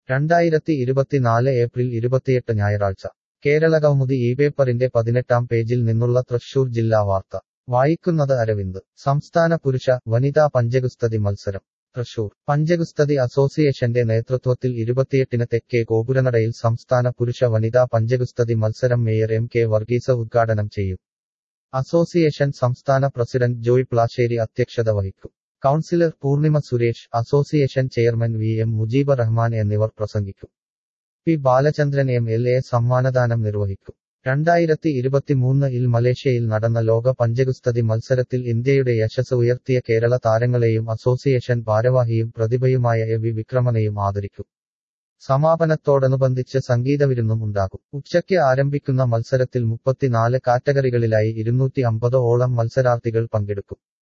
രണ്ടായിരത്തി ഇരുപത്തിനാല് ഏപ്രിൽ ഇരുപത്തിയെട്ട് ഞായറാഴ്ച കേരള കൗമുദി ഈ പേപ്പറിന്റെ പതിനെട്ടാം പേജിൽ നിന്നുള്ള തൃശൂർ ജില്ലാ വാർത്ത വായിക്കുന്നത് അരവിന്ദ് സംസ്ഥാന പുരുഷ വനിതാ പഞ്ചഗുസ്തതി മത്സരം തൃശൂർ പഞ്ചഗുസ്തതി അസോസിയേഷന്റെ നേതൃത്വത്തിൽ ഇരുപത്തിയെട്ടിന് തെക്കേ ഗോപുരനടയിൽ സംസ്ഥാന പുരുഷ വനിതാ പഞ്ചഗുസ്തതി മത്സരം മേയർ എം കെ വർഗീസ് ഉദ്ഘാടനം ചെയ്യും അസോസിയേഷൻ സംസ്ഥാന പ്രസിഡന്റ് ജോയ് പ്ലാശ്ശേരി അധ്യക്ഷത വഹിക്കും councillor Poornima Suresh association chairman V M Mujeeb Rahman എന്നിവർ പ്രസംഗിക്കും P Balachandran M L A സമ്മാനദാനം നിർവഹിക്കും രണ്ടായിരത്തി ഇരുപത്തിമൂന്നിൽ മലേഷ്യയിൽ നടന്ന ലോക പഞ്ചഗുസ്തതി മത്സരത്തിൽ ഇന്ത്യയുടെ യശസ് ഉയർത്തിയ കേരള താരങ്ങളെയും അസോസിയേഷൻ ഭാരവാഹിയും പ്രതിഭയുമായ എ വി വിക്രമനെയും ആദരിക്കും സമാപനത്തോടനുബന്ധിച്ച് സംഗീതവിരുന്നും ഉണ്ടാകും ഉച്ചയ്ക്ക് ആരംഭിക്കുന്ന മത്സരത്തിൽ മുപ്പത്തിനാല് കാറ്റഗറികളിലായി ഇരുന്നൂറ്റി അമ്പത് ഓളം മത്സരാർത്ഥികൾ പങ്കെടുക്കും